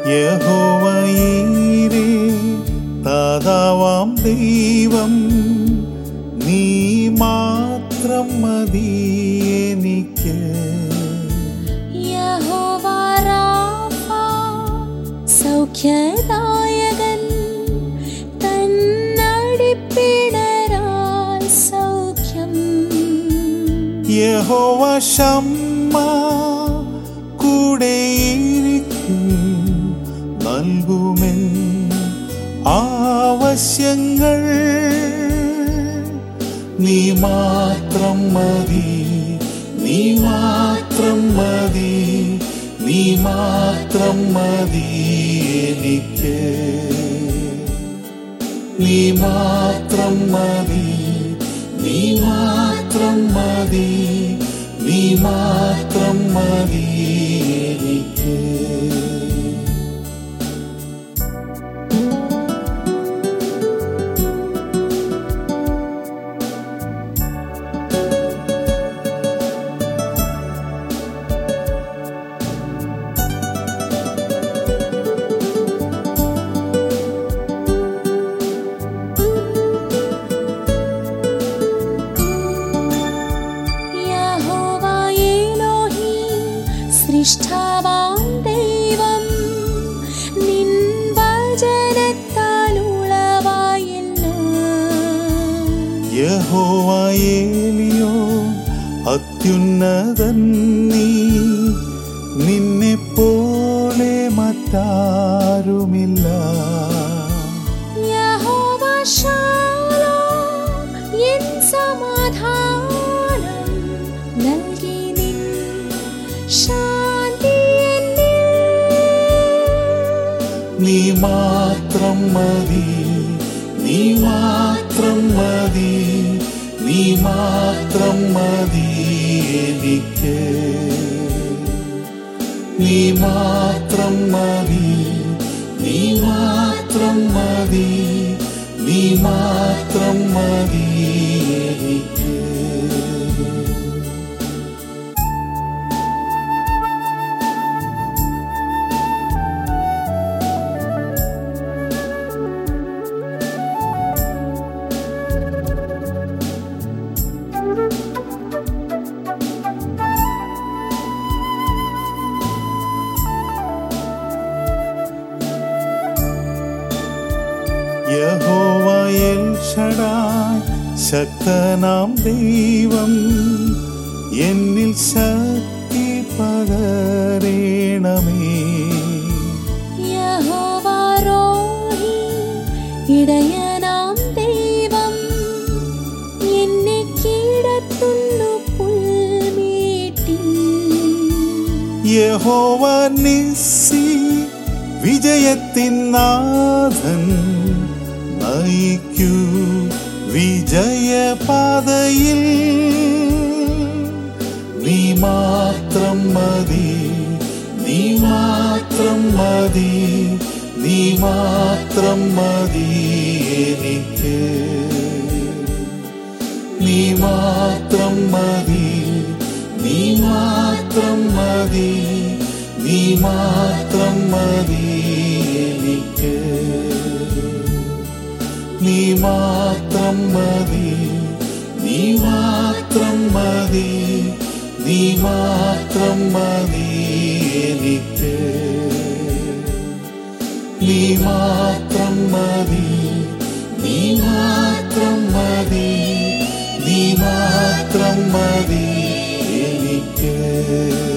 യഹോവയീരേ ദാതാവാം ദൈവം നീ മാത്രം മതി എനിക്ക് യഹോവ റാഫ, സൗഖ്യദായകൻ തന്നടിപ്പിണരാൽ സൗഖ്യം യഹോവ ഷമ്മ കൂടെയിരിക്കും നൽകുമെൻ ആവശ്യങ്ങൾ നീ മാത്രം മതി നീ മാത്രം മതി നീ മാത്രം മതി എനിക്ക് നീ മാത്രം മതി നീ മാത്രം മതി നീ മാത്രം മതി എനിക്ക് യഹോവ എലോഹീം, സൃഷ്ടാവാം ദൈവം നിൻ വചനത്താൽ ഉളവായെല്ലാം യഹോവയേലിയോ അത്യുന്നതൻ നീ നിന്നെ പോലെ മറ്റാരുമില്ല യഹോവ ശാലോം, എൻ സമാധാനം നൽകി നിൻ ശാന്തി എന്നിൽ. നീ മാത്രം മതി നീ മാത്രം മതി നീ മാത്രം മതി എനിക്ക് നീ മാത്രം മതി നീ മാത്രം മതി നീ മാത്രം മതി എനിക്ക് യഹോവയൽ ഷടായ് ശക്തനാം ദൈവം എന്നിൽ ശക്തി പകരേണമേ യഹോവ റോഹി, ഇടയനാം ദൈവം എന്നെ കീഴത്തുന്നു പുൽമേട്ടിൽ യഹോവ നിസ്സി വിജയത്തിൻ നാഥൻ നയിക്കൂ വിജയപാതയിൽ നീ മാത്രം മതി നീ മാത്രം മതി നീ മാത്രം മതി എനിക്ക് നീ മാത്രം മതി നീ മാത്രം മതി നീ മാത്രം മതി എനിക്ക് നീ മാത്രം മതി നീ മാത്രം മതി നീ മാത്രം മതി എനിക്ക് നീ മാത്രം മതി നീ മാത്രം മതി നീ മാത്രം മതി എനിക്ക്